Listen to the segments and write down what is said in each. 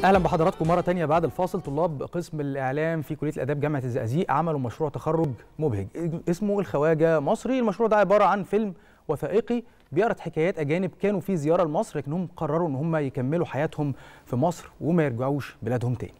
اهلا بحضراتكم مره تانية بعد الفاصل طلاب قسم الاعلام في كليه الاداب جامعه الزقازيق عملوا مشروع تخرج مبهج اسمه الخواجه مصري المشروع ده عباره عن فيلم وثائقي بيعرض حكايات اجانب كانوا في زياره لمصر لكنهم قرروا ان هم يكملوا حياتهم في مصر وما يرجعوش بلادهم تاني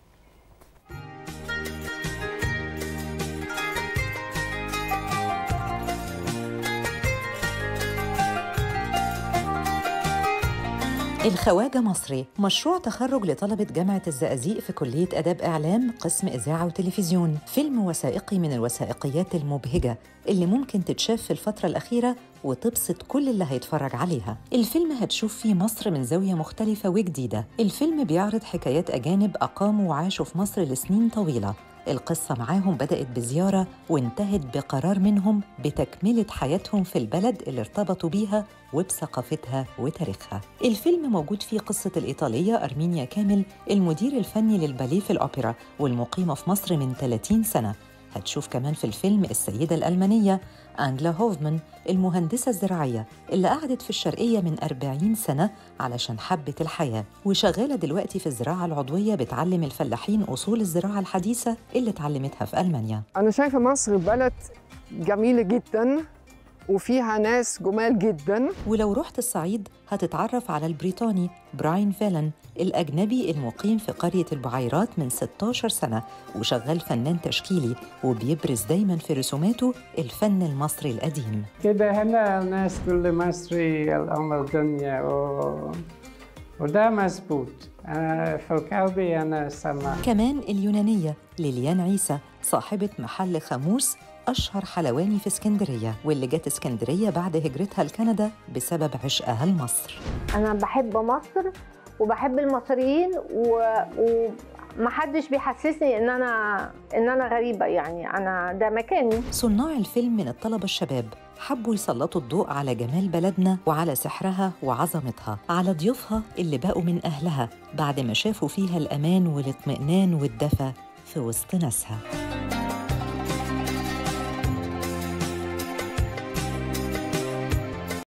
الخواجة مصري مشروع تخرج لطلبة جامعة الزقازيق في كلية أداب إعلام قسم إذاعة وتلفزيون فيلم وثائقي من الوثائقيات المبهجة اللي ممكن تتشاف في الفترة الأخيرة وتبسط كل اللي هيتفرج عليها الفيلم هتشوف فيه مصر من زاوية مختلفة وجديدة الفيلم بيعرض حكايات أجانب أقاموا وعاشوا في مصر لسنين طويلة القصة معاهم بدأت بزيارة وانتهت بقرار منهم بتكملة حياتهم في البلد اللي ارتبطوا بيها وبثقافتها وتاريخها الفيلم موجود فيه قصة الإيطالية أرمينيا كامل المدير الفني للباليه في الأوبرا والمقيمة في مصر من 30 سنة هتشوف كمان في الفيلم السيدة الألمانية أنجلا هوفمان المهندسة الزراعية اللي قعدت في الشرقية من 40 سنة علشان حبت الحياة وشغالة دلوقتي في الزراعة العضوية بتعلم الفلاحين أصول الزراعة الحديثة اللي اتعلمتها في ألمانيا أنا شايفة مصر بلد جميلة جدا وفيها ناس جمال جدا ولو رحت الصعيد هتتعرف على البريطاني براين فيلن الأجنبي المقيم في قرية البعيرات من 16 سنة وشغال فنان تشكيلي وبيبرز دايما في رسوماته الفن المصري القديم كده هنا الناس كل مصري الأم الدنيا و... وده مظبوط أنا في قلبي أنا سما كمان اليونانية ليليان عيسى صاحبة محل خاموس أشهر حلواني في اسكندرية واللي جت اسكندرية بعد هجرتها لكندا بسبب عشقها لمصر أنا بحب مصر وبحب المصريين و... ومحدش بيحسسني ان انا ان انا غريبه يعني انا ده مكاني صناع الفيلم من الطلبة الشباب حبوا يسلطوا الضوء على جمال بلدنا وعلى سحرها وعظمتها على ضيوفها اللي بقوا من أهلها بعد ما شافوا فيها الأمان والاطمئنان والدفى في وسط ناسها